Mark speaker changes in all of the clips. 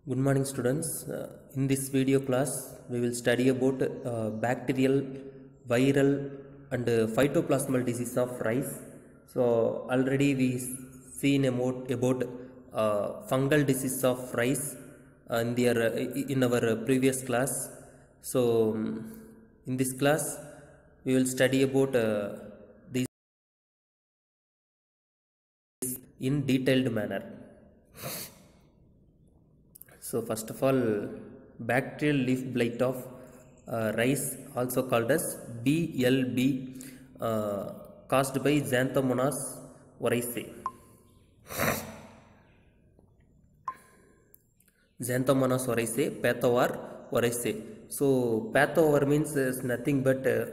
Speaker 1: Good morning, students. Uh, in this video class, we will study about uh, bacterial, viral, and uh, phytoplasmal disease of rice. So already we seen about about uh, fungal disease of rice uh, in their uh, in our uh, previous class. So um, in this class, we will study about uh, these in detailed manner. So first of all, bacterial leaf blight of uh, rice, also called as BLB, uh, caused by Xanthomonas oryzae. Xanthomonas oryzae, pathovar oryzae. So pathovar means is nothing but uh,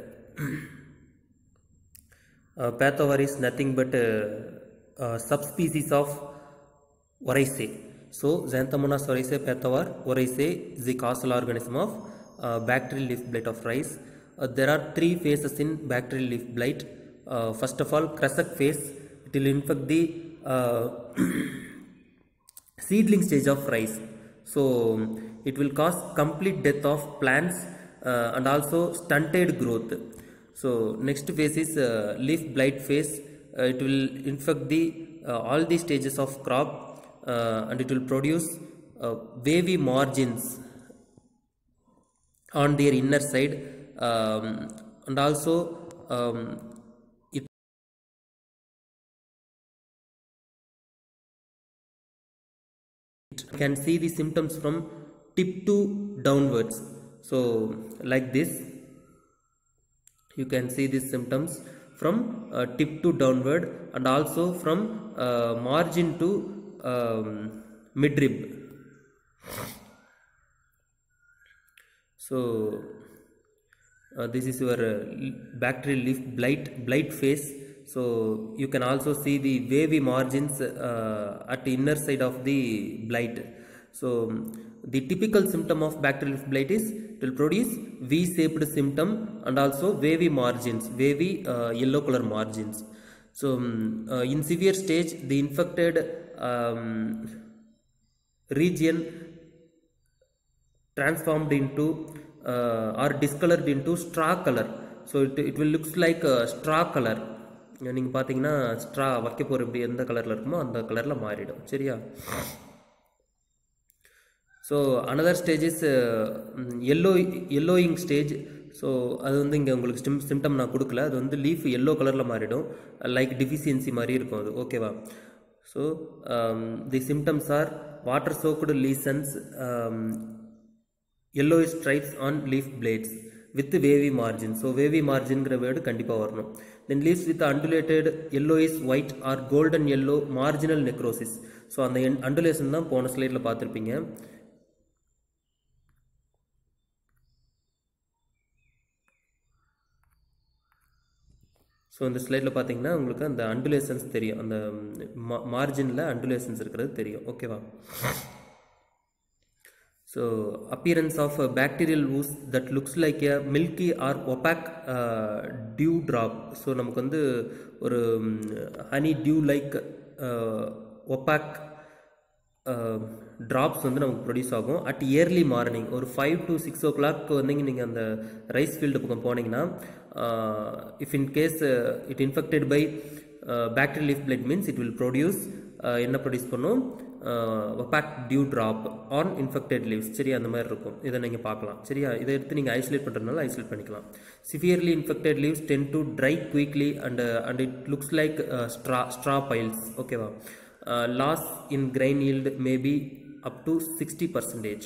Speaker 1: uh, pathovar is nothing but uh, uh, subspecies of oryzae. So Xanthomonas oryzae pathovar oryzae is the causal organism of uh, bacterial leaf blight of rice. Uh, there are three phases in bacterial leaf blight. Uh, first of all, Krasok phase. It will infect the uh, seedling stage of rice. So it will cause complete death of plants uh, and also stunted growth. So next phase is uh, leaf blight phase. Uh, it will infect the uh, all the stages of crop uh, and it will produce uh, wavy margins on their inner side um, and also um, it can see the symptoms from tip to downwards so like this you can see these symptoms from uh, tip to downward and also from uh, margin to um, midrib so uh, this is your uh, bacterial leaf blight blight phase so you can also see the wavy margins uh, at the inner side of the blight so the typical symptom of bacterial leaf blight is it will produce v-shaped symptom and also wavy margins wavy uh, yellow color margins so um, uh, in severe stage the infected um, region transformed into uh, or discolored into straw color so it, it will looks like a straw color நீங்கள் பார்த்தீங்கன்னா straw வைக்க போகிற எப்படி எந்த கலரில் இருக்குமோ அந்த கலரில் மாறிடும் சரியா so another stage is yellow yellowing stage so அது வந்து இங்கே உங்களுக்கு சிம் சிம்டம் நான் கொடுக்கல அது வந்து லீஃப் எல்லோ கலரில் மாறிடும் லைக் டிஃபிஷியன்சி மாதிரி இருக்கும் அது ஓகேவா so the symptoms are water soaked lesions yellow stripes on leaf blades with wavy margin so wavy மார்ஜின்கிற வேர்டு கண்டிப்பாக வரணும் then leaves with undulated yellow is white or golden yellow marginal necrosis so அந்த undulation தான் போன ஸ்லைடில் பார்த்துருப்பீங்க so இந்த ஸ்லைடில் பார்த்தீங்கன்னா உங்களுக்கு அந்த அண்டுலேஷன்ஸ் தெரியும் அந்த மார்ஜினில் அண்டுலேஷன்ஸ் இருக்கிறது தெரியும் ஓகேவா so appearance of bacterial ooze that looks like a milky or opaque dew drop so நமக்கு வந்து ஒரு honey dew like opaque drops வந்து நமக்கு ப்ரொடியூஸ் ஆகும் அட் இயர்லி மார்னிங் ஒரு five to six o'clock வந்தீங்க நீங்கள் அந்த ரைஸ் ஃபீல்டு பக்கம் போனீங்கன்னா if in case it infected by bacterial leaf blight means it will produce என்ன ப்ரொடியூஸ் பண்ணும் opaque dew drop on infected leaves சரியா அந்த மாதிரி இருக்கும் இதை நீங்கள் பார்க்கலாம் சரியா இதை எடுத்து நீங்கள் ஐசோலேட் பண்ணுறதுனால ஐசோலேட் பண்ணிக்கலாம் severely infected leaves tend to dry quickly and and it looks like straw straw piles ஓகேவா loss in grain yield may be up to 60 percentage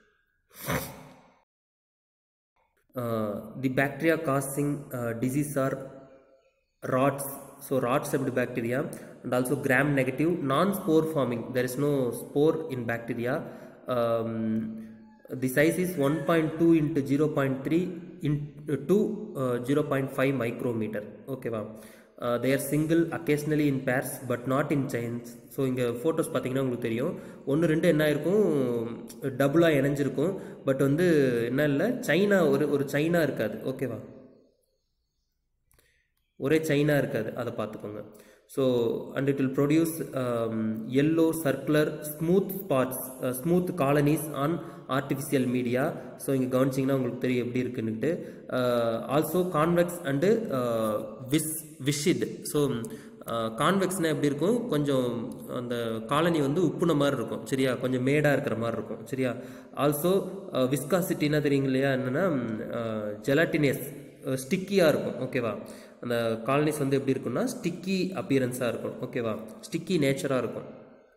Speaker 1: uh, the bacteria causing uh, disease are rots so rots septic bacteria and also gram negative non-spore forming there is no spore in bacteria um, the size is 1.2 into 0.3 into uh, 0.5 micrometer okay wow they are single occasionally in pairs but not in chains so இங்கே photos பார்த்தீங்கன்னா உங்களுக்கு தெரியும் ஒன்று ரெண்டு என்ன இருக்கும் டபுளாக இணைஞ்சிருக்கும் but வந்து என்ன இல்லை சைனா ஒரு ஒரு சைனா இருக்காது ஓகேவா ஒரே சைனா இருக்காது அதை பார்த்துக்கோங்க so and it will produce yellow circular smooth spots smooth colonies on artificial media so இங்கே கவனிச்சிங்கன்னா உங்களுக்கு தெரியும் எப்படி இருக்குன்னுட்டு ஆல்சோ கான்வெக்ஸ் அண்டு விஷ் விஷிட் ஸோ கான்வெக்ஸ்னால் எப்படி இருக்கும் கொஞ்சம் அந்த காலனி வந்து உப்புன மாதிரி இருக்கும் சரியா கொஞ்சம் மேடாக இருக்கிற மாதிரி இருக்கும் சரியா ஆல்சோ விஸ்காசிட்டினா தெரியுங்க இல்லையா என்னென்னா ஜெலாட்டினியஸ் ஸ்டிக்கியாக இருக்கும் ஓகேவா அந்த காலனிஸ் வந்து எப்படி இருக்கும்னா ஸ்டிக்கி அப்பியரன்ஸாக இருக்கும் ஓகேவா ஸ்டிக்கி நேச்சராக இருக்கும்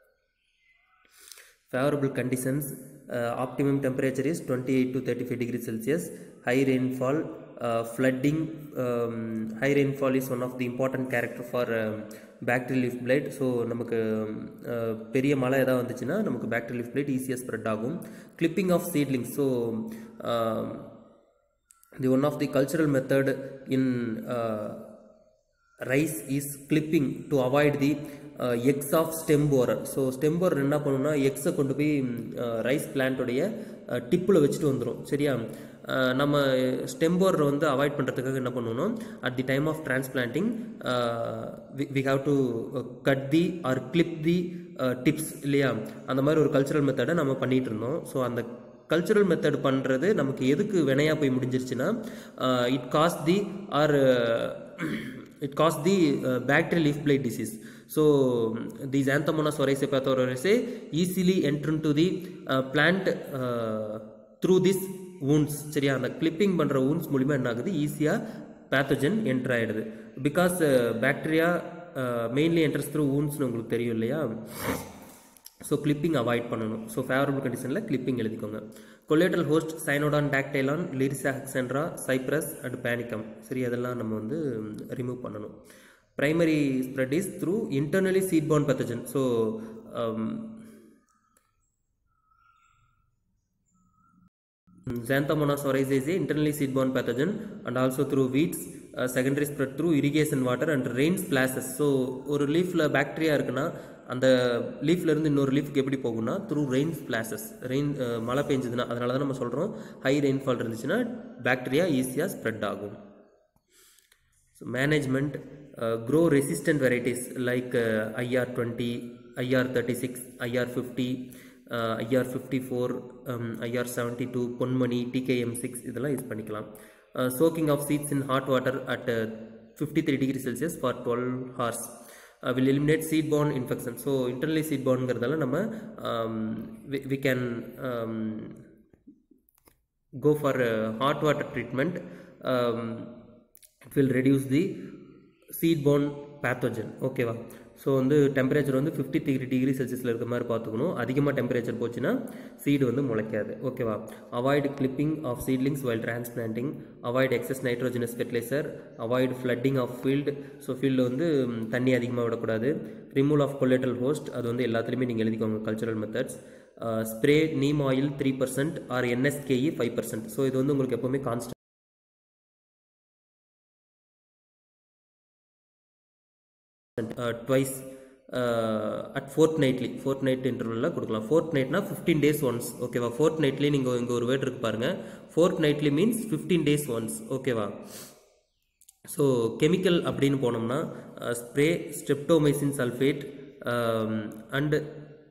Speaker 1: favorable conditions uh, optimum temperature is 28 to 35 degrees celsius high rainfall uh, flooding um, high rainfall is one of the important character for um, bacterial leaf blight so நமக்கு uh, பெரிய மழை எதாவது வந்துச்சுன்னா நமக்கு bacterial leaf blight ஈஸியாக spread ஆகும் clipping of seedlings so the one of the cultural method in uh, rice is clipping to avoid the uh, eggs of stem borer so stem borer என்ன பண்ணுன்னா எக்ஸை கொண்டு போய் ரைஸ் பிளான்ட்டோடைய டிப்பில் வச்சுட்டு வந்துடும் சரியா அஹ் நம்ம ஸ்டெம் போரரை வந்து அவாய்ட் பண்ணுறதுக்காக என்ன பண்ணணும் at the time of transplanting we have to cut the or clip the tips இல்லையா அந்த மாதிரி ஒரு கல்ச்சுரல் மெத்தடை நம்ம பண்ணிகிட்டு இருந்தோம் ஸோ அந்த கல்ச்சுரல் மெத்தட் பண்ணுறது நமக்கு எதுக்கு வினையாக போய் முடிஞ்சிருச்சுன்னா it cause the or it caused the uh, bacterial leaf blight disease so these xanthomonas oryzae pathororhizae easily enter into the uh, plant uh, through this wounds சரியா அந்த கிளிப்பிங் பண்ணுற wounds மூலிமா என்ன ஆகுது ஈஸியாக பேத்தோஜன் என்டர் ஆகிடுது because bacteria mainly enters through woundsனு உங்களுக்கு தெரியும் இல்லையா ஸோ கிளிப்பிங் அவாய்ட் பண்ணணும் ஸோ ஃபேவரபிள் கண்டிஷனில் கிளிப்பிங் எழுதிக்கோங்க collateral host Cynodon dactylon Leersia hexandra Cyperus and Panicum சரி அதெல்லாம் நம்ம வந்து ரிமூவ் பண்ணணும் primary spread is through internally seed borne pathogen so Xanthomonas oryzae is a internally seed-borne pathogen and also through weeds, uh, secondary spread through irrigation water and rain splashes. So ஒரு லீஃபில் bacteria இருக்குன்னா அந்த லீஃப்ல இருந்து இன்னொரு லீஃப்க்கு எப்படி போகும்னா through rain splashes rain மழை பெஞ்சதுன்னா அதனால தான் நம்ம சொல்கிறோம் ஹை ரெயின்ஃபால் இருந்துச்சுன்னா பாக்டீரியா ஈஸியாக ஸ்ப்ரெட் ஆகும் so management grow resistant varieties like IR twenty IR thirty six IR fifty IR fifty four IR seventy two Ponmani TKM six இதெல்லாம் யூஸ் பண்ணிக்கலாம் soaking of seeds in hot water at fifty three degree Celsius for twelve hours will eliminate seed borne infection so internally seed பார்ன்ங்கிறதால நம்ம we can go for uh, hot water treatment um, it will reduce the seed borne pathogen ஓகேவா so வந்து temperature வந்து fifty degree degree செல்சியஸில் இருக்க மாதிரி பார்த்துக்கணும் அதிகமாக temperature போச்சுன்னா சீடு வந்து முளைக்காது ஓகேவா avoid clipping of seedlings while transplanting avoid excess nitrogenous fertiliser avoid flooding of field so ஃபீல்டில் வந்து ம், தண்ணி அதிகமாக விடக்கூடாது ரிமூவல் ஆஃப் கொலேட்டல் ஹோஸ்ட் அது வந்து எல்லாத்துலேயுமே நீங்கள் எழுதிக்கோங்க cultural methods spray neem oil three percent or NSKE five percent so இது வந்து உங்களுக்கு எப்போவுமே constant twice at fortnightly fortnight இன்டர்வலில் கொடுக்கலாம் ஃபோர்த் நைட்னா ஃபிஃப்டீன் டேஸ் ஒன்ஸ் ஓகேவா ஃபோர்த் நைட்லி நீங்கள் இங்கே ஒரு வேர்ட் இருக்கு பாருங்கள் fortnightly means fifteen days once ஓகேவா ஸோ கெமிக்கல் அப்படின்னு போனோம்னா spray streptomycin sulphate and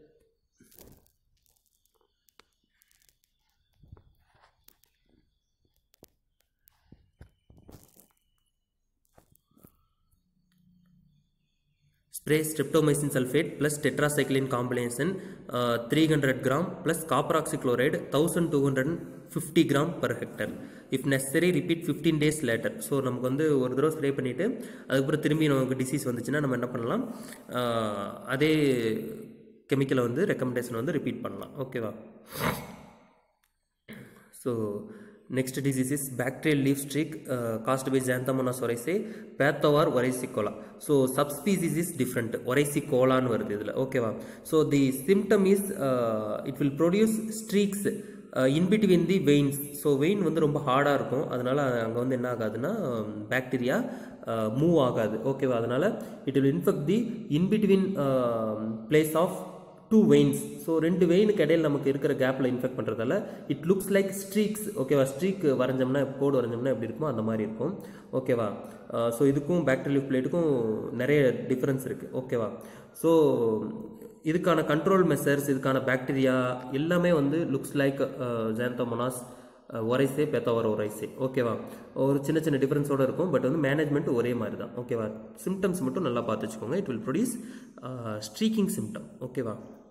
Speaker 1: spray streptomycin sulfate plus tetracycline combination uh, 300 gram plus copper oxychloride 1250 gram per hectare if necessary repeat 15 days later so நமக்கு வந்து ஒரு தடவை spray பண்ணிவிட்டு அதுக்கப்புறம் திரும்பி நமக்கு டிசீஸ் வந்துச்சுன்னா நம்ம என்ன பண்ணலாம் ஆஹ், அதே கெமிக்கலை வந்து ரெக்கமெண்டேஷன் வந்து ரிப்பீட் பண்ணலாம் ஓகேவா So next disease is bacterial leaf streak uh, caused by Xanthomonas oryzae, Pathovar orysicola. So subspecies is different. Orysicola ன்னு வருது இதில் ஓகேவா so the symptom is it will produce streaks in between the veins so vein வந்து ரொம்ப ஹார்டாக இருக்கும் அதனால் அங்கே வந்து என்ன ஆகாதுன்னா பாக்டீரியா மூவ் ஆகாது ஓகேவா அதனால் it will infect the in between place of two veins so ரெண்டு வெயினுக்கு இடையில நமக்கு இருக்கிற கேப்பில் இன்ஃபெக்ட் பண்ணுறதால இட் லுக்ஸ் லைக் ஸ்ட்ரீக்ஸ் ஓகேவா ஸ்ட்ரீக் வரைஞ்சோம்னா கோடு வரைஞ்சோம்னா எப்படி இருக்குமோ அந்த மாதிரி இருக்கும் ஓகேவா ஸோ இதுக்கும் பாக்டீரியல் பிளேட்டுக்கும் நிறைய டிஃப்ரென்ஸ் இருக்குது ஓகேவா ஸோ இதுக்கான கண்ட்ரோல் மெஷர்ஸ் இதுக்கான பாக்டீரியா எல்லாமே வந்து looks like Xanthomonas oryzae pathovar oryzae ஓகேவா ஒரு சின்ன சின்ன டிஃப்ரென்ஸோட இருக்கும் பட் வந்து மேனேஜ்மெண்ட் ஒரே மாதிரி தான் ஓகேவா சிம்டம்ஸ் மட்டும் நல்லா பார்த்து வச்சுக்கோங்க it will produce streaking symptom ஓகேவா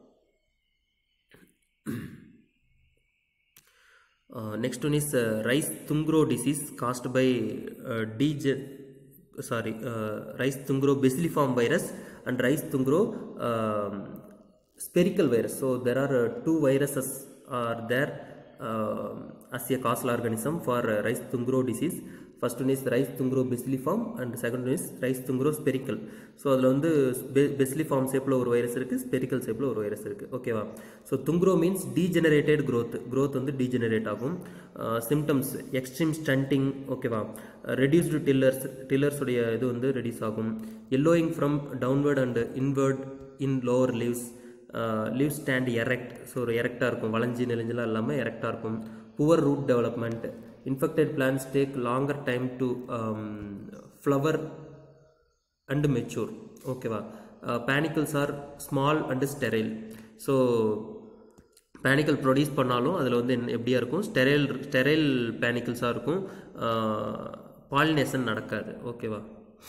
Speaker 1: next one is uh, rice tungro disease caused by uh, dege- sorry uh, rice tungro bacilliform virus and rice tungro um, spherical virus so there are uh, two viruses are there uh, as a causal organism for uh, rice tungro disease first one is rice tungro bacilliform and second one is rice tungro spherical so அதில் வந்து பெஸ்லிஃபார்ம் ஷேப்பில் ஒரு virus இருக்குது spherical ஷேப்பில் ஒரு virus இருக்குது ஓகேவா so tungro means degenerated growth growth வந்து டீஜெனரேட் ஆகும் சிம்டம்ஸ் எக்ஸ்ட்ரீம் ஸ்டண்டிங் ஓகேவா ரெடியூஸ்டு டில்லர்ஸ் டில்லர்ஸுடைய இது வந்து ரெடியூஸ் ஆகும் yellowing from downward and inward in lower leaves leave stand erect so ஒரு எரெக்டாக இருக்கும் வளைஞ்சி நெளிஞ்செல்லாம் இல்லாமல் எரெக்டாக இருக்கும் poor root development infected plants take longer time to flower and mature ஓகேவா panicles are small and sterile so panicle produce பண்ணாலும் அதில் வந்து என்ன எப்படியா இருக்கும் ஸ்டெரைல் ஸ்டெரைல் பேனிக்கல்ஸாக இருக்கும் பாலினேஷன் நடக்காது ஓகேவா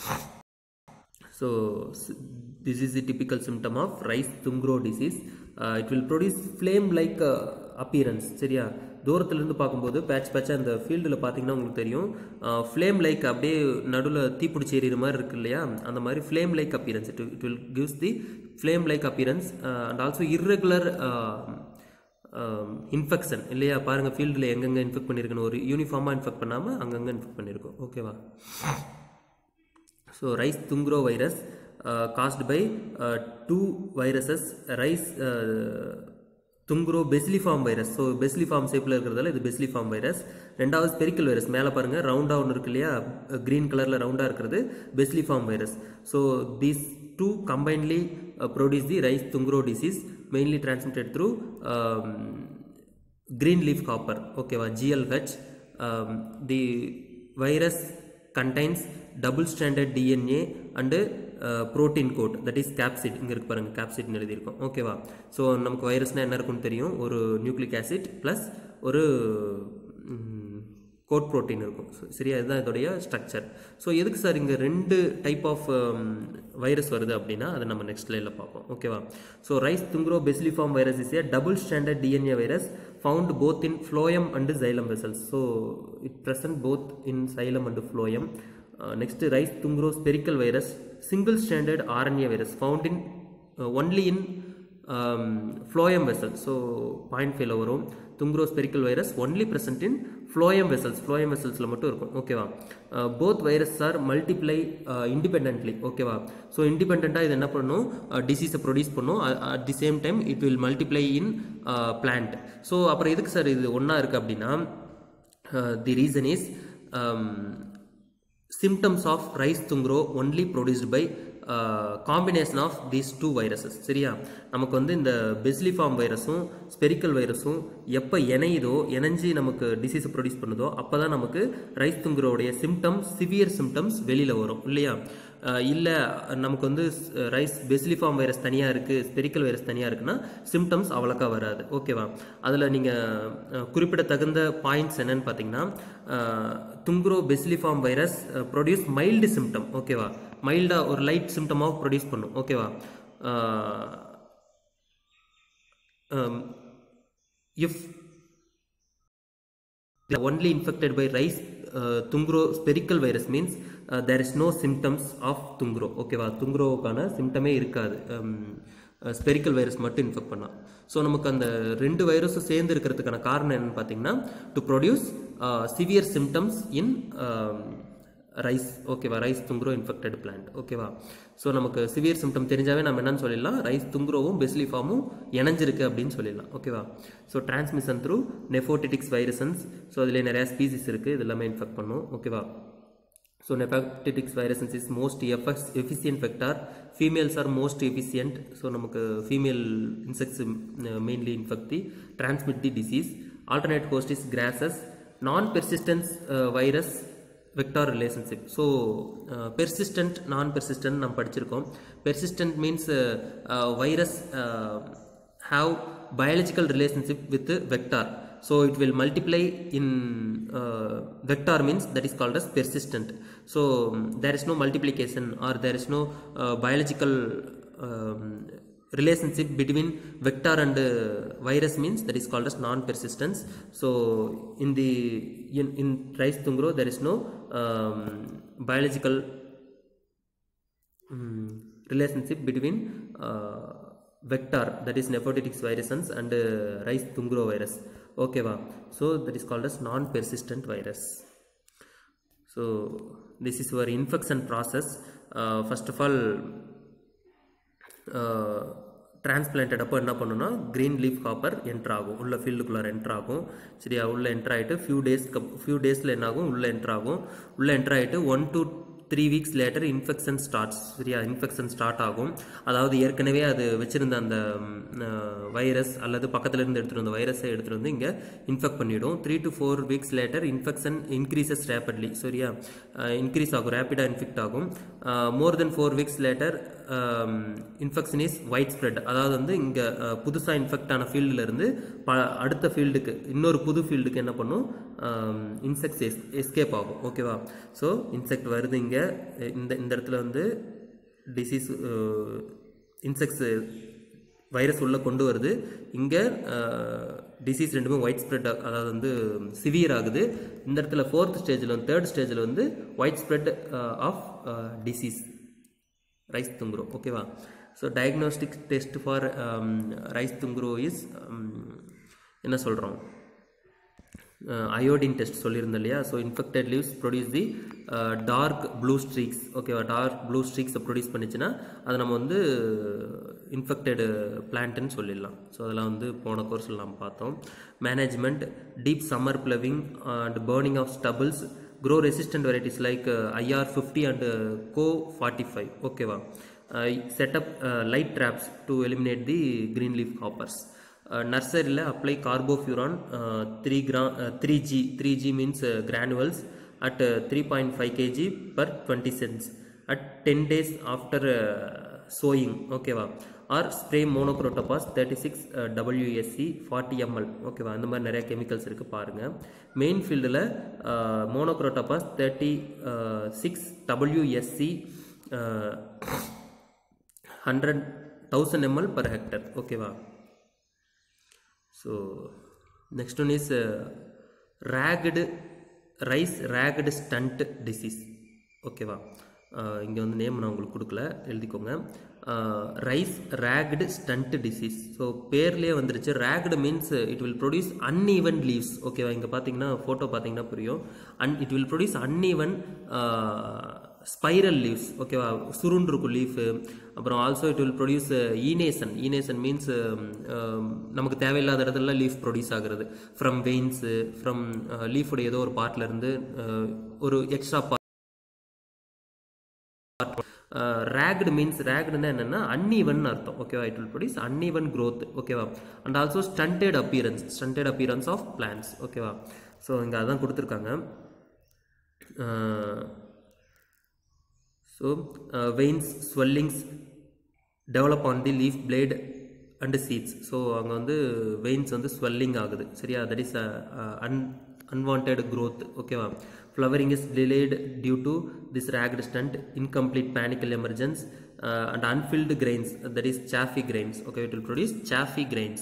Speaker 1: so this is the typical symptom of rice tungro disease it will produce flame like appearance சரியா தூரத்துலேருந்து பார்க்கும்போது பேட்ச் பேட்சாக அந்த ஃபீல்டில் பார்த்தீங்கன்னா உங்களுக்கு தெரியும் ஃப்ளேம் லைக் அப்படியே நடுவில் தீப்பிடிச்சி எறிகிற மாதிரி இருக்கு இல்லையா அந்த மாதிரி flame like appearance it it will gives the flame like appearance and also irregular infection இல்லையா பாருங்கள் ஃபீல்டில் எங்கெங்கே இன்ஃபெக்ட் பண்ணியிருக்குன்னு ஒரு யூனிஃபார்மாக இன்ஃபெக்ட் பண்ணாமல் அங்கங்கே இன்ஃபெக்ட் பண்ணியிருக்கோம் ஓகேவா so rice tungro virus caused by two viruses rice tungro bacilliform virus so bacilliform ஷேப்பில் இருக்கிறதால இது பெஸ்லிஃபார்ம் வைரஸ் ரெண்டாவது ஸ்பெரிக்கல் வைரஸ் மேலே பாருங்கள் ரவுண்டாக ஒன்று இருக்கு இல்லையா க்ரீன் கலரில் ரவுண்டாக இருக்கிறது bacilliform virus so these two combinely produce the rice tungro disease mainly transmitted through green leaf copper ஓகேவா GLH um, the virus contains double stranded DNA and uh, protein code that is capsid இங்கே இருக்கு பாருங்க capsid எழுதியிருக்கோம் ஓகேவா so நமக்கு வைரஸ்னால் என்ன இருக்குன்னு தெரியும் ஒரு நியூக்ளிக் ஆசிட் ப்ளஸ் ஒரு கோட் ப்ரோட்டீன் இருக்கும் So, சரியா இதுதான் இதோடைய ஸ்ட்ரக்சர் ஸோ எதுக்கு சார் இங்கே ரெண்டு டைப் ஆஃப் வைரஸ் வருது அப்படின்னா அதை நம்ம நெக்ஸ்ட் லைனில் பார்ப்போம் ஓகேவா so rice tungro bacilliform virus is a double standard DNA virus found both in phloem and xylem vessels so it present both in xylem and phloem next rice tungro spherical virus single standard RNA virus found in only in phloem vessel so point ஃபைவ்ல வரும் tungro spherical virus only present in phloem vessels phloem வெசல்ஸில் மட்டும் இருக்கும் ஓகேவா both virus are multiply independently ஓகேவா so இண்டிபெண்ட்டாக இது என்ன பண்ணும் டிசீஸை ப்ரொடியூஸ் பண்ணும் at the same time it will multiply in plant so அப்புறம் எதுக்கு சார் இது ஒன்றா இருக்குது அப்படின்னா the reason is symptoms of rice tungro only produced by combination of these two viruses சரியா நமக்கு வந்து இந்த பெஸ்லிஃபார்ம் வைரஸும் ஸ்பெரிக்கல் வைரஸும் எப்போ இணையுதோ இணைஞ்சு நமக்கு டிசீஸை ப்ரொடியூஸ் பண்ணுதோ அப்போ தான் நமக்கு ரைஸ் துங்குரோடைய சிம்டம்ஸ் சிவியர் சிம்டம்ஸ் வெளியில் வரும் இல்லையா இல்லை நமக்கு வந்து ரைஸ் பெஸ்லிஃபார்ம் வைரஸ் தனியாக இருக்குது ஸ்பெரிக்கல் வைரஸ் தனியாக இருக்குன்னா சிம்டம்ஸ் அவ்வளோக்கா வராது ஓகேவா அதில் நீங்கள் குறிப்பிடத்தகுந்த பாயிண்ட்ஸ் என்னன்னு பார்த்தீங்கன்னா tungro bacilliform virus produce mild symptom ஓகேவா மைல்டாக ஒரு லைட் சிம்டமாக ப்ரொடியூஸ் பண்ணும் ஓகேவா if only infected by rice uh, tungro spherical virus means uh, there is no symptoms of tungro ஓகேவா துங்ரோவுக்கான சிம்டமே இருக்காது ஸ்பெரிக்கல் வைரஸ் மட்டும் இன்ஃபெக்ட் பண்ணால் ஸோ நமக்கு அந்த ரெண்டு வைரஸும் சேர்ந்து இருக்கிறதுக்கான காரணம் என்னன்னு பார்த்தீங்கன்னா to produce severe symptoms in rice ஓகேவா ரைஸ் துங்க்ரோ இன்ஃபெக்டட் பிளான்ட் ஓகேவா ஸோ நமக்கு சிவியர் சிம்டம் தெரிஞ்சாவே நம்ம என்னன்னு சொல்லிடலாம் ரைஸ் துங்க்ரோவும் பெஸ்லிஃபார்மும் இணைஞ்சிருக்கு அப்படின்னு சொல்லிடலாம் ஓகேவா so transmission through Nephotettix virescens so அதில் நிறையா ஸ்பீசிஸ் இருக்குது இது எல்லாமே இன்ஃபெக்ட் பண்ணும் ஓகேவா so Nephotettix virescens is most effects efficient vector females are most efficient so நமக்கு female insects mainly infect the transmit the disease alternate host is grasses non persistence virus vector relationship so persistent non persistent நம்ம படிச்சிருக்கோம் persistent means virus have biological relationship with the vector so it will multiply in uh, vector means that is called as persistent so um, there is no multiplication or there is no uh, biological um, relationship between vector and uh, virus means that is called as non-persistence so in the in, in rice tungro there is no um, biological um, relationship between uh, vector that is nephrotics virusans and uh, rice tungro virus okay va so that is called as non persistent virus so this is our infection process uh, first of all transplanted அப்போ என்ன பண்ணுன்னா green leaf copper enter ஆகும் உள்ள ஃபீல்டுக்குள்ளார enter ஆகும் சரியா உள்ளே entry ஆகிட்டு few டேஸ்க்கு ஃபியூ டேஸில் என்ன ஆகும் உள்ளே என்ட்ரு ஆகும் உள்ளே என்ட்ரு ஆகிட்டு one to three weeks later infection starts சரியா இன்ஃபெக்ஷன் ஸ்டார்ட் ஆகும் அதாவது ஏற்கனவே அது வச்சுருந்த அந்த வைரஸ் அல்லது பக்கத்தில் இருந்து எடுத்துகிட்டு வந்த வைரஸை எடுத்துகிட்டு வந்து இங்கே இன்ஃபெக்ட் பண்ணிவிடும் three to four weeks later infection increases rapidly சரியா இன்க்ரீஸ் ஆகும் ரேப்பிடாக இன்ஃபெக்ட் ஆகும் more than four weeks later infection is wide spread அதாவது வந்து இங்கே புதுசாக இன்ஃபெக்ட் ஆன ஃபீல்டுலேருந்து ப அடுத்த ஃபீல்டுக்கு இன்னொரு புது ஃபீல்டுக்கு என்ன பண்ணும் இன்செக்ட்ஸ் எஸ் எஸ்கேப் ஆகும் ஓகேவா ஸோ இன்செக்ட் வருது இங்கே இந்த இந்த இடத்துல வந்து டிசீஸ் இன்செக்ட்ஸ் வைரஸ் உள்ளே கொண்டு வருது இங்கே டிசீஸ் ரெண்டுமே ஒயிட் ஸ்ப்ரெட் அதாவது வந்து சிவியர் ஆகுது இந்த இடத்துல ஃபோர்த் ஸ்டேஜில் வந்து தேர்ட் ஸ்டேஜில் வந்து wide spread of disease rice tungro ஓகேவா so diagnostic test for rice tungro is என்ன சொல்கிறோம் அயோடின் டெஸ்ட் சொல்லியிருந்தோம் இல்லையா so infected leaves produce the dark blue streaks ஓகேவா டார்க் ப்ளூ ஸ்ட்ரீக்ஸை ப்ரொடியூஸ் பண்ணிச்சுன்னா அதை நம்ம வந்து இன்ஃபெக்டடு பிளான்ட்டுன்னு சொல்லிடலாம் ஸோ அதெல்லாம் வந்து போன கோர்ஸில் நம்ம பார்த்தோம் management deep summer ploughing and burning of stubbles grow resistant varieties like uh, IR50 and uh, CO45 ஓகேவா set up uh, light traps to eliminate the green leaf hoppers நர்சரியில் அப்ளை கார்போஃபியூரான் த்ரீ கிரா three G three G means granules at three point five KG per twenty cents at ten days after sowing ஓகேவா or spray monocrotophos thirty six WSC forty ML ஓகேவா அந்த மாதிரி நிறைய chemicals இருக்குது பாருங்கள் main ஃபீல்டில் monocrotophos thirty six WSC hundred thousand ML per hectare ஓகேவா so next one is ragged rice ragged stunt disease ஓகேவா இங்கே வந்து நேம் நான் உங்களுக்கு கொடுக்கல எழுதிக்கோங்க rice ragged stunt disease so பேர்லேயே வந்துருச்சு ragged means it will produce uneven leaves ஓகேவா இங்கே பார்த்தீங்கன்னா ஃபோட்டோ பார்த்தீங்கன்னா புரியும் an it will produce uneven spiral leaves ஓகேவா சுருண்டு இருக்கும் லீஃபு அப்புறம் also it will produce enation enation means நமக்கு தேவையில்லாத இடத்துல லீஃப் ப்ரொடியூஸ் ஆகுறது ஃப்ரம் வெயின்ஸு ஃப்ரம் லீஃபுடைய ஏதோ ஒரு பார்ட்லேருந்து ஒரு எக்ஸ்ட்ரா பார்ட் ரேக்டு மீன்ஸ் ரேக்டுன்னா என்னென்னா அன்ஈவன் அர்த்தம் ஓகேவா it will produce uneven growth ஓகேவா and also stunted appearance stunted appearance of plants ஓகேவா ஸோ இங்கே அதான் கொடுத்துருக்காங்க so veins swellings develop on the leaf blade and seeds so அங்கே வந்து வெயின்ஸ் வந்து ஸ்வெல்லிங் ஆகுது சரியா that is an unwanted growth ஓகேவா flowering is delayed due to this ragged stunt incomplete panicle emergence uh, and unfilled grains that is chaffy grains okay it will produce chaffy grains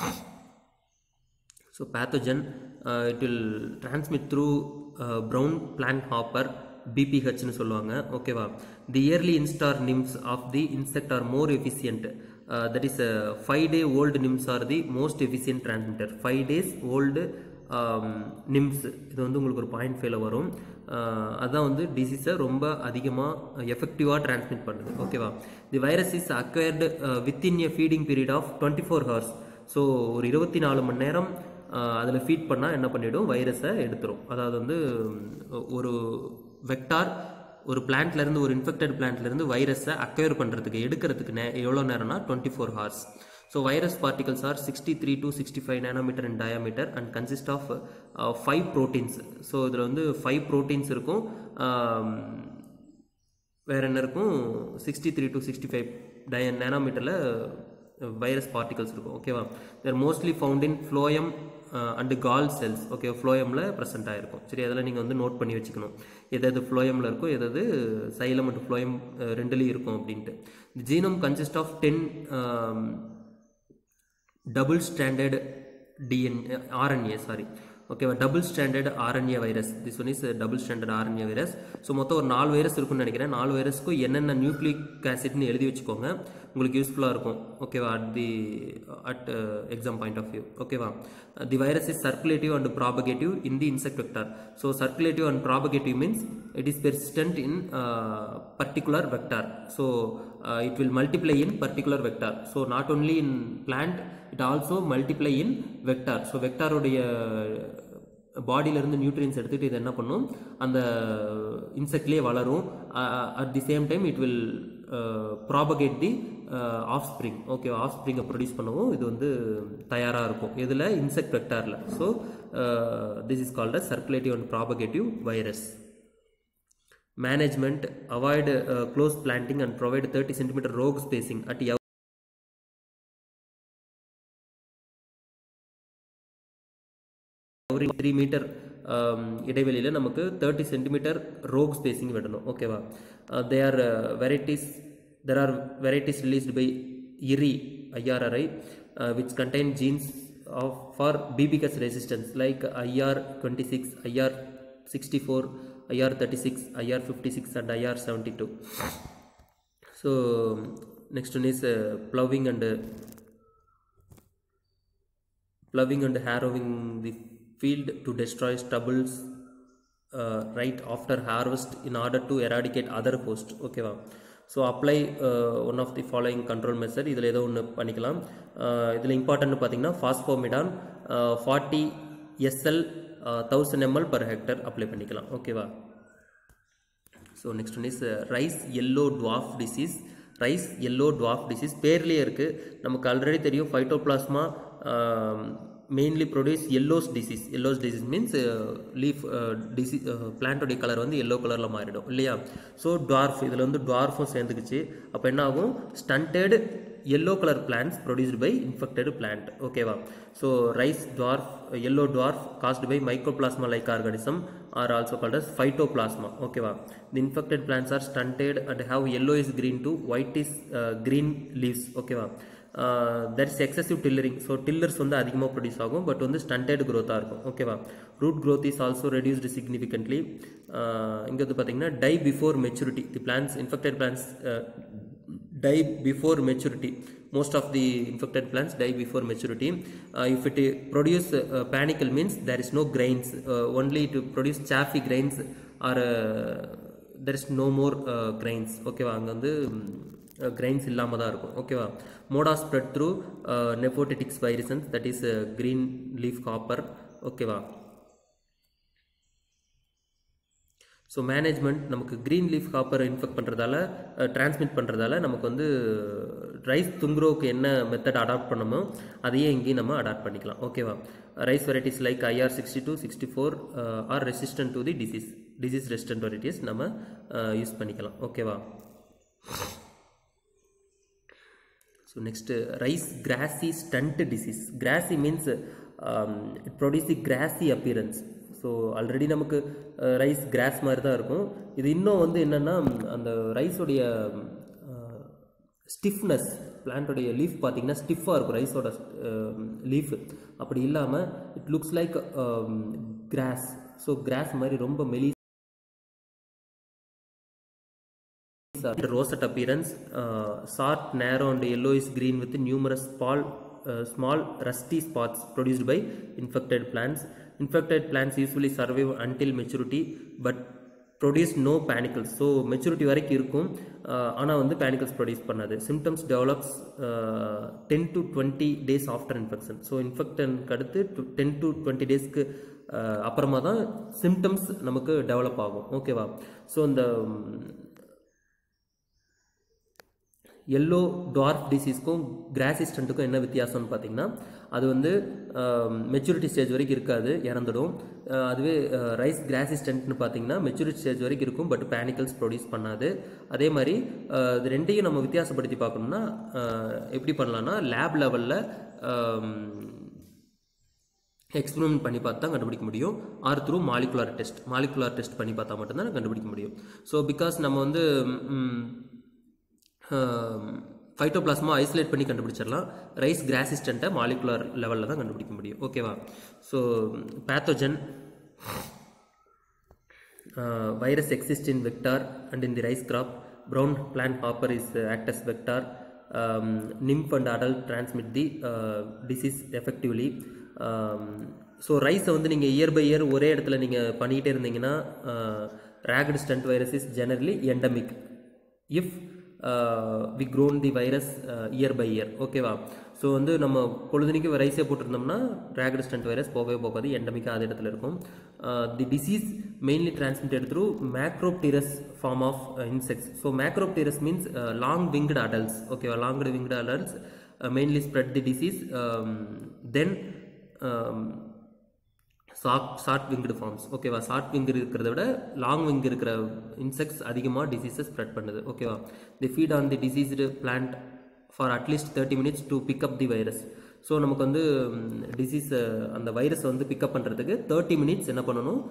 Speaker 1: so pathogen uh, it will transmit through uh, brown plant hopper பிபிஹெச்னு சொல்லுவாங்க ஓகேவா the early instar nymphs of the insect are more efficient that is five day old nymphs are the most efficient transmitter five days old nymphs இது வந்து உங்களுக்கு ஒரு point ஃபைவ்ல வரும் அதுதான் வந்து டிசீஸை ரொம்ப அதிகமாக எஃபெக்டிவாக டிரான்ஸ்மிட் பண்ணுது ஓகேவா the virus is acquired within a feeding period of twenty four hours so ஒரு இருபத்தி நாலு மணி நேரம் அதில் ஃபீட் பண்ணால் என்ன பண்ணிவிடும் வைரஸை எடுத்துரும் அதாவது வந்து ஒரு வெக்டார் ஒரு பிளான்ட்லேருந்து ஒரு இன்ஃபெக்டட் பிளான்ட்லேருந்து வைரஸை அக்வயர் பண்ணுறதுக்கு எடுக்கிறதுக்கு நே எவ்வளோ நேரம்னா twenty four hours so virus particles are sixty three to sixty five nanometer in diameter and consist of five proteins so இதில் வந்து ஃபைவ் ப்ரோட்டீன்ஸ் இருக்கும் வேறு என்ன இருக்கும் sixty three to sixty five டய நேனோமீட்டரில் வைரஸ் பார்ட்டிகல்ஸ் இருக்கும் ஓகேவா they're mostly found in phloem and gall cells okay ஃப்ளோயமில் ப்ரெசென்ட் ஆகிருக்கும் சரி அதெல்லாம் நீங்கள் வந்து நோட் பண்ணி வச்சுக்கணும் எது எது ஃப்ளோயமில் இருக்கும் எது எது சைலம் அண்ட் ஃப்ளோயம் ரெண்டுலேயும் இருக்கும் அப்படின்ட்டு genome consist of ten double standard DN RNA sorry ஓகேவா double standard RNA virus this one is double standard RNA virus so மொத்தம் ஒரு நாலு வைரஸ் இருக்கும்னு நினைக்கிறேன் நாலு வைரஸ்க்கும் என்னென்ன நியூக்ளிக் ஆசிட்னு எழுதி வச்சுக்கோங்க உங்களுக்கு யூஸ்ஃபுல்லாக இருக்கும் ஓகேவா at the at exam point of view ஓகேவா the virus is circulative and propagative in the insect vector so circulative and propagative means it is persistent in particular vector so it will multiply in particular vector so not only in plant it also multiply in vector so வெக்டாருடைய பாடியிலேருந்து nutrients எடுத்துகிட்டு இது என்ன பண்ணும் அந்த இன்செக்ட்லேயே வளரும் at the same time it will propagate the of spring okay off ஸ்ப்ரிங்கை ப்ரொடியூஸ் பண்ணவும் இது வந்து தயாராக இருக்கும் இதில் இன்செக்ட் வெக்டாரில் so this is called a circulative and propagative virus management avoid close planting and provide thirty centimeter rogue spacing at every three meter இடைவெளியில் நமக்கு தேர்ட்டி சென்டிமீட்டர் ரோக் ஸ்பேசிங் விடணும் ஓகேவா they are varieties there are varieties released by IRRI IRRI which contain genes of for BPH resistance like IR twenty six IR sixty four IR thirty six IR fifty six and IR seventy two so next one is ploughing and ploughing and harrowing the field to destroy stubbles uh, right after harvest in order to eradicate other host ஓகேவா so apply one of the following control method இதில் ஏதோ ஒன்று பண்ணிக்கலாம் இதில் important பார்த்தீங்கன்னா phosphamidon forty SL thousand ML per hectare apply பண்ணிக்கலாம் ஓகேவா so next one is rice yellow dwarf disease rice yellow dwarf disease பேர்லேயே இருக்குது நமக்கு ஆல்ரெடி தெரியும் phytoplasma mainly produce yellows disease yellows disease means leaf disease பிளான்டோடைய colour வந்து yellow கலரில் மாறிடும் இல்லையா ஸோ டுவார்ஃப் இதில் வந்து டுவார்ஃபும் சேர்ந்துக்குச்சு அப்போ என்ன ஆகும் stunted yellow colour plants produced by infected plant ஓகேவா so rice dwarf yellow dwarf caused by mycoplasma like organism are also called as phytoplasma ஓகேவா the infected plants are stunted and have yellowish green to whitish green leaves ஓகேவா that is excessive tillering so tillers வந்து அதிகமாக produce ஆகும் but வந்து stunted க்ரோத்தாக இருக்கும் ஓகேவா root growth is also reduced significantly இங்கே வந்து பார்த்தீங்கன்னா die before maturity the plants infected plants die before maturity most of the infected plants die before maturity uh, if it produce uh, panicle means there is no grains uh, only to produce chaffy grains or there is no more grains ஓகேவா அங்கே வந்து grains இல்லாமல் தான் இருக்கும் ஓகேவா mode of spread through Nephotettix virescens that is green leaf hopper ஓகேவா so management நமக்கு green leaf hopper infect பண்ணுறதால டிரான்ஸ்மிட் பண்ணுறதால நமக்கு வந்து ரைஸ் துங்குரோவுக்கு என்ன மெத்தட் அடாப்ட் பண்ணமோ அதையே இங்கேயும் நம்ம அடாப்ட் பண்ணிக்கலாம் ஓகேவா rice varieties like IR sixty two sixty four are resistant to the disease disease resistant varieties நம்ம யூஸ் பண்ணிக்கலாம் ஓகேவா so next rice grassy stunt disease grassy means it produce the grassy appearance so already நமக்கு rice grass மாதிரி தான் இருக்கும் இது இன்னும் வந்து என்னென்னா அந்த ரைஸோடைய ஸ்டிஃப்னஸ் பிளான்ட்டோடைய லீஃப் பார்த்தீங்கன்னா ஸ்டிஃபாக இருக்கும் ரைஸோட லீஃப் அப்படி இல்லாமல் it looks like grass so grass மாதிரி ரொம்ப மெலி rosette appearance uh, short narrow and yellowish green with numerous small uh, small rusty spots produced by infected plants infected plants usually survive until maturity but produce no panicles so maturity வரைக்கும் இருக்கும் ஆனால் வந்து panicles produce பண்ணாது symptoms develops ten to twenty days after infection so இன்ஃபெக்டனுக்கு அடுத்து ten to twenty டேஸ்க்கு அப்புறமா தான் சிம்டம்ஸ் நமக்கு டெவலப் ஆகும் ஓகேவா ஸோ இந்த எல்லோ டார்க் டிசீஸ்க்கும் கிராசிஸ்டண்ட்டுக்கும் என்ன வித்தியாசம்னு பார்த்தீங்கன்னா அது வந்து மெச்சூரிட்டி ஸ்டேஜ் வரைக்கும் இருக்காது இறந்துடும் அஹ் அதுவே ரைஸ் கிராசிஸ்டன்ட்னு பார்த்தீங்கன்னா மெச்சூரிட்டி ஸ்டேஜ் வரைக்கும் இருக்கும் பட் பேனிக்கல்ஸ் ப்ரொடியூஸ் பண்ணாது அதே மாதிரி அஹ், இது ரெண்டையும் நம்ம வித்தியாசப்படுத்தி பார்க்கணும்னா அஹ், எப்படி பண்ணலாம்னா லேப் லெவலில் எக்ஸ்பெரிமெண்ட் பண்ணி பார்த்து தான் கண்டுபிடிக்க முடியும் or through molecular test molecular test பண்ணி பார்த்தா மட்டும்தான் கண்டுபிடிக்க முடியும் ஸோ பிகாஸ் நம்ம வந்து ஃபைட்டோபிளாஸ்மா ஐசோலேட் பண்ணி கண்டுபிடிச்சிடலாம் ரைஸ் கிராசிஸ்டண்ட்டை மாலிகுலர் லெவலில் தான் கண்டுபிடிக்க முடியும் ஓகேவா so pathogen virus exists in vector and in the rice crop brown plant hopper is uh, act as vector um, nymph and adult transmit the uh, disease effectively um, so ரைஸை வந்து நீங்கள் year by year ஒரே இடத்துல நீங்கள் பண்ணிக்கிட்டே இருந்தீங்கன்னா ragged stunt virus is generally endemic if we grown the virus year by year ஓகேவா so வந்து நம்ம பொழுதுனிக்கு ரைஸே போட்டிருந்தோம்னா ரேகட் ஸ்டண்ட் வைரஸ் போகவே போகாது எண்டமிக்காக அதே இடத்துல இருக்கும் the disease mainly transmitted through macropterous form of insects so macropterous means long winged adults ஓகேவா long winged adults mainly spread the disease then short short winged forms ஓகேவா ஷார்ட் விங் இருக்கிறத விட long wing இருக்கிற insects அதிகமாக டிசீஸை spread பண்ணுது ஓகேவா the feed on the diseased plant for at least thirty minutes to pick up the virus so நமக்கு வந்து disease அந்த வைரஸை வந்து பிக்கப் பண்ணுறதுக்கு தேர்ட்டி மினிட்ஸ் என்ன பண்ணணும்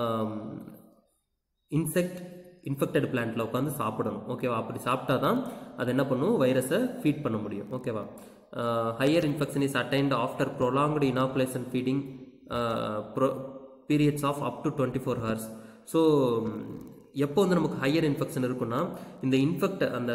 Speaker 1: இன்செக்ட் இன்ஃபெக்டட் பிளான்ட்டில் உட்காந்து சாப்பிடணும் ஓகேவா அப்படி சாப்பிட்டா தான் அது என்ன பண்ணும் வைரஸை ஃபீட் பண்ண முடியும் ஓகேவா higher infection is attained after prolonged inoculation feeding pro periods of up to twenty four hours so எப்போ வந்து நமக்கு ஹையர் இன்ஃபெக்ஷன் இருக்குன்னா இந்த இன்ஃபெக்ட் அந்த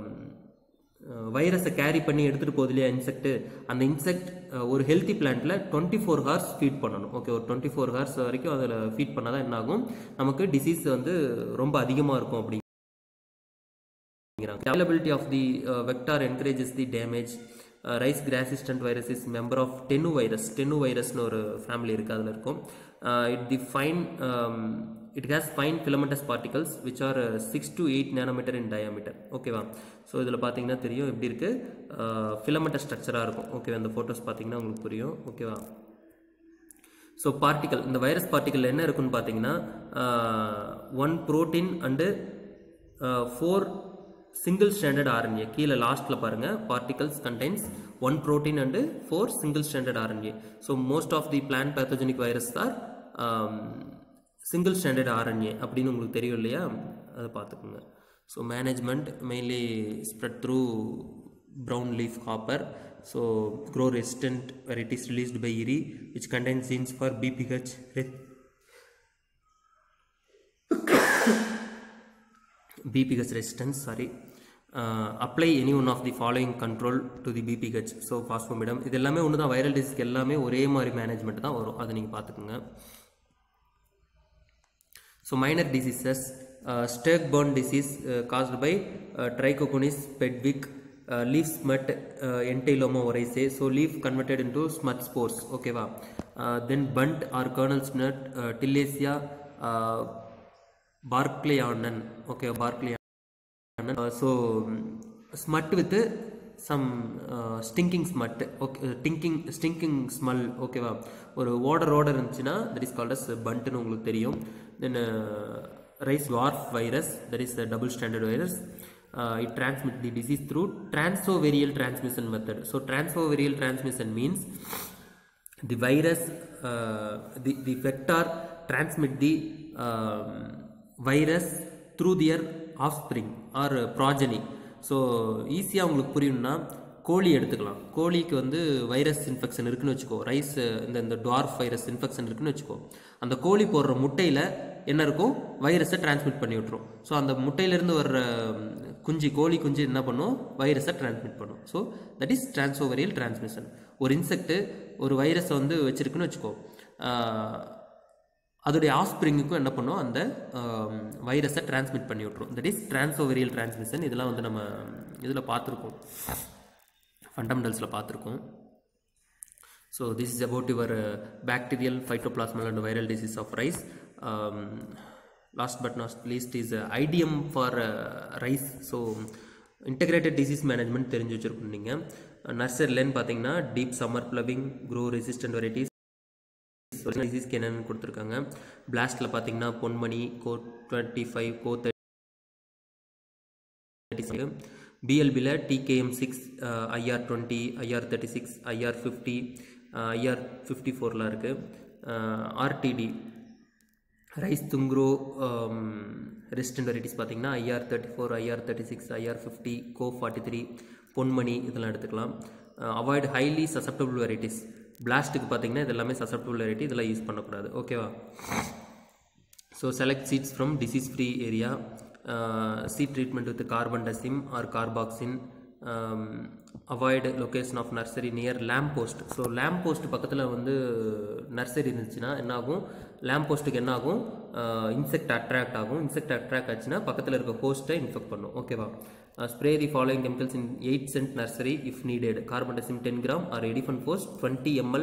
Speaker 1: வைரஸை கேரி பண்ணி எடுத்துகிட்டு போகுது இல்லையா இன்செக்ட் அந்த இன்செக்ட் ஒரு ஹெல்த்தி பிளான்ட்டில் டுவெண்ட்டி ஃபோர் ஹவர்ஸ் ஃபீட் பண்ணணும் ஓகே ஒரு டுவெண்ட்டி ஃபோர் ஹவர்ஸ் வரைக்கும் அதில் ஃபீட் பண்ணால் தான் என்ன ஆகும் நமக்கு டிசீஸ் வந்து ரொம்ப அதிகமாக இருக்கும் அப்படி availability of the uh, vector encourages the damage uh, rice grassistant virus is member of Tenuivirus டென்னு வைரஸ்னு ஒரு ஃபேமிலி இருக்குது அதில் இருக்கும் it the fine it has fine filamentous particles which are uh, six to eight nanometer in diameter ஓகேவா so இதில் பார்த்தீங்கன்னா தெரியும் எப்படி இருக்குது filamentous ஸ்ட்ரக்சராக இருக்கும் ஓகே அந்த ஃபோட்டோஸ் பார்த்தீங்கன்னா உங்களுக்கு புரியும் ஓகேவா ஸோ பார்ட்டிக்கல் இந்த வைரஸ் பார்ட்டிக்கல் என்ன இருக்குன்னு பார்த்தீங்கன்னா one protein and four single standard RNA கீழே லாஸ்ட்டில் பாருங்கள் particles contains one protein and four single standard RNA so most of the plant pathogenic virus are single standard RNA அப்படின்னு உங்களுக்கு தெரியும் இல்லையா அதை பார்த்துக்குங்க so management mainly spread through brown leaf hopper so grow resistant varieties released by iri which contains genes for bph bph resistance sorry uh, apply any one of the following control to the bph so phosphomidam இது எல்லாமே ஒன்று தான் viral டிசீஸ்க்கு எல்லாமே ஒரே மாதிரி management தான் வரும் அதை நீங்கள் பார்த்துக்குங்க So minor diseases, uh, sturk burn disease uh, caused by uh, Trichoconis pedwick, uh, leaf smut, uh, Entyloma oryzae. So leaf converted into smut spores. Okay, wow. Uh, then bunt or kernel smut, uh, Tillacia uh, barclayanan. Okay, barclayanan. Uh, so mm, smut with uh, some uh, stinking smut okay uh, stinking stinking smell ஓகேவா ஒரு order order இருந்துச்சுன்னா that is called as பண்ட்னு உங்களுக்கு தெரியும் then rice dwarf virus that is double standard virus it transmit the disease through transovarial transmission method so transovarial transmission means the virus uh, the, the vector transmit the um, virus through their offspring or progeny so ஈஸியாக உங்களுக்கு புரியும்னா கோழி எடுத்துக்கலாம் கோழிக்கு வந்து virus infection இருக்குன்னு வச்சுக்கோ rice இந்த இந்த டார்ஃப் வைரஸ் இன்ஃபெக்ஷன் இருக்குன்னு வச்சுக்கோ அந்த கோழி போடுற முட்டையில் என்ன இருக்கும் வைரஸை டிரான்ஸ்மிட் பண்ணி விட்ரும் ஸோ அந்த முட்டையிலேருந்து வர்ற ம், குஞ்சு கோழி குஞ்சு என்ன பண்ணும் வைரஸை டிரான்ஸ்மிட் பண்ணும் so that is transovarial transmission ஒரு இன்செக்ட் ஒரு வைரஸை வந்து வச்சிருக்குன்னு வச்சுக்கோ ஆஹ், அதோடைய ஆஸ்பிரிங்குக்கும் என்ன பண்ணும் அந்த வைரஸை டிரான்ஸ்மிட் பண்ணி விட்ரும் தட் இஸ் டிரான்ஸ்ஓவரியல் டிரான்ஸ்மிஷன் இதெல்லாம் வந்து நம்ம இதில் பார்த்துருக்கோம் ஃபண்டமெண்டல்ஸில் பார்த்துருக்கோம் So this is about your uh, bacterial, phytoplasmal and viral disease of rice. Um, last but not least is uh, IDM for uh, rice. So integrated disease management தெரிஞ்சு வச்சுருக்கணும் நீங்கள் நர்சரிலன்னு பார்த்தீங்கன்னா deep summer ploughing grow resistant varieties டிசீஸ்க்கு என்னென்னு கொடுத்துருக்காங்க பிளாஸ்ட்டில் பார்த்தீங்கன்னா Ponmani CO twenty five CO thirty பிஎல்பியில் TKM six IR twenty IR thirty six IR fifty IR fifty ஃபோர்லாம் இருக்குது RDT rice tungro resistant varieties பார்த்தீங்கன்னா IR thirty four IR thirty six IR fifty CO forty three Ponmani இதெல்லாம் எடுத்துக்கலாம் avoid highly susceptible varieties பிளாஸ்ட்டுக்கு பார்த்தீங்கன்னா இது எல்லாமே susceptible variety இதெல்லாம் யூஸ் பண்ணக்கூடாது ஓகேவா so select seeds from disease free area seed treatment with carbendazim or carboxin avoid location of nursery near lamp post so lamp post பக்கத்தில் வந்து nursery இருந்துச்சுன்னா என்ன ஆகும் லேம்ப் போஸ்ட்டுக்கு என்ன ஆகும் இன்செக்ட் அட்ராக்ட் ஆகும் இன்செக்ட் அட்ராக்ட் ஆச்சுன்னா பக்கத்தில் இருக்க ஹோஸ்ட்டை இன்ஃபெக்ட் பண்ணும் ஓகேவா spray the following chemicals in eight cent nursery if needed carbendazim ten gram or edifenphos twenty ML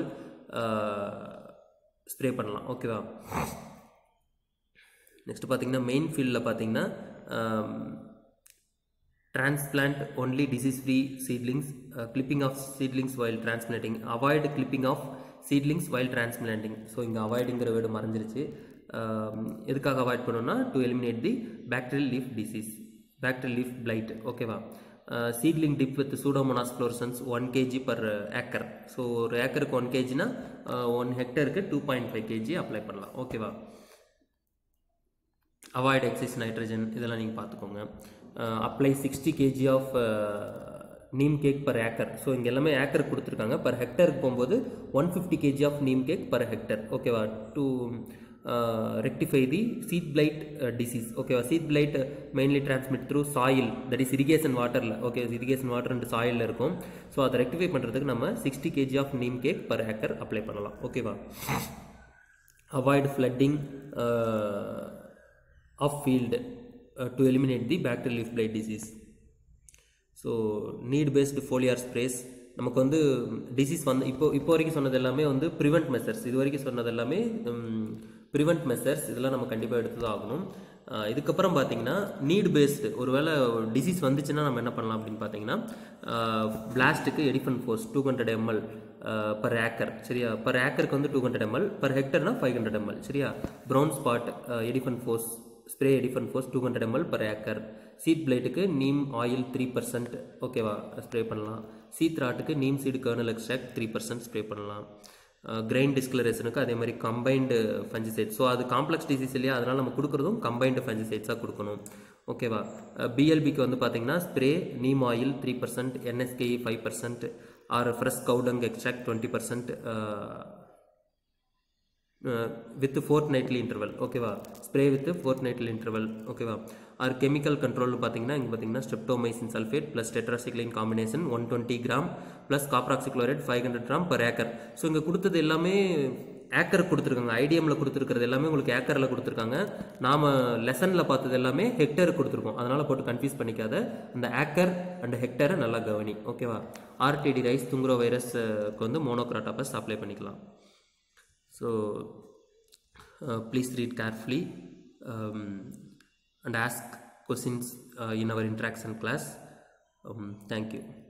Speaker 1: spray பண்ணலாம் ஓகேவா நெக்ஸ்ட் பார்த்தீங்கன்னா மெயின் ஃபீல்டில் பார்த்தீங்கன்னா transplant only disease free seedlings uh, clipping of seedlings while transplanting avoid clipping of seedlings while transplanting so இங்கே அவாய்டுங்கிற word மறைஞ்சிருச்சு எதுக்காக avoid பண்ணோம்னா to eliminate the bacterial leaf disease bacterial leaf blight ஓகேவா seedling dip with Pseudomonas fluorescens one KG per acre so ஒரு ஏக்கருக்கு one கேஜினா one ஹெக்டருக்கு two point five KG apply பண்ணலாம் ஓகேவா அவாய்ட் எக்ஸைஸ் நைட்ரஜன் இதெல்லாம் நீங்கள் பார்த்துக்கோங்க apply sixty KG of neem cake per acre so இங்கே எல்லாமே ஏக்கர் கொடுத்துருக்காங்க பர் ஹெக்டருக்கு போகும்போது one fifty KG of neem cake per hectare ஓகேவா to rectify the seed blight disease ஓகேவா seed blight mainly transmit through soil that is irrigation வாட்டரில் okay irrigation water and சாயிலில் இருக்கும் ஸோ அதை ரெக்டிஃபை பண்ணுறதுக்கு நம்ம sixty KG of neem cake per acre apply பண்ணலாம் ஓகேவா avoid flooding of field to eliminate the bacterial leaf blight disease so need based foliar sprays நமக்கு வந்து டிசீஸ் வந்து இப்போ இப்போ வரைக்கும் சொன்னது எல்லாமே வந்து ப்ரிவெண்ட் மெஷர்ஸ் இது வரைக்கும் சொன்னது எல்லாமே ப்ரிவெண்ட் மெஷர்ஸ் இதெல்லாம் நம்ம கண்டிப்பாக எடுத்து தான் ஆகணும் இதுக்கப்புறம் பார்த்தீங்கன்னா நீட் பேஸ்டு ஒருவேளை டிசீஸ் வந்துச்சுன்னா நம்ம என்ன பண்ணலாம் அப்படின்னு பார்த்தீங்கன்னா பிளாஸ்ட்டுக்கு edifenphos two hundred ml per acre சரியா பர் ஏக்கருக்கு வந்து டூ ஹண்ட்ரட் எம்எல் பர் ஹெக்டர்னா ஃபைவ் ஹண்ட்ரட் எம்எல் சரியா brown spot edifenphos spray edifenphos two hundred ml per acre seed பிளேட்டுக்கு நீம் ஆயில் த்ரீ பர்சன்ட் ஓகேவா spray பண்ணலாம் sheath ராட்டுக்கு neem seed kernel extract three percent spray பண்ணலாம் grain டிஸ்கலரேஷனுக்கு அதே மாதிரி கம்பைன்டு ஃபஞ்சிசைட் ஸோ அது காம்ப்ளெக்ஸ் டிசீஸ் இல்லையா அதனால் நம்ம கொடுக்குறதும் கம்பைன்டு ஃபஞ்சிசைட்ஸாக கொடுக்கணும் ஓகேவா பிஎல்பிக்கு வந்து பார்த்தீங்கன்னா spray neem oil three percent NSK five percent or fresh cow dung extract twenty percent with fortnightly interval ஓகேவா spray with fortnightly interval ஓகேவா ஆர் கெமிக்கல் கண்ட்ரோல்னு பார்த்தீங்கன்னா இங்கே பார்த்தீங்கன்னா streptomycin sulphate plus tetracycline combination one twenty gram plus copper oxychloride five hundred gram per acre so இங்கே கொடுத்தது எல்லாமே acre கொடுத்துருக்காங்க ஐடிஎம்மில் கொடுத்துருக்கிறது எல்லாமே உங்களுக்கு ஏக்கரில் கொடுத்துருக்காங்க நாம் லெசனில் பார்த்தது எல்லாமே ஹெக்டர் கொடுத்துருக்கோம் அதனால் போட்டு கன்ஃபியூஸ் பண்ணிக்காத அந்த ஏக்கர் அண்ட் ஹெக்டரை நல்லா கவனி ஓகேவா ஆர்டிடி ரைஸ் துங்குரோ வைரஸ்க்கு வந்து மோனோக்ராட்டாபஸ் அப்ளை பண்ணிக்கலாம் so uh, please read carefully um, and ask questions uh, in our interaction class um, thank you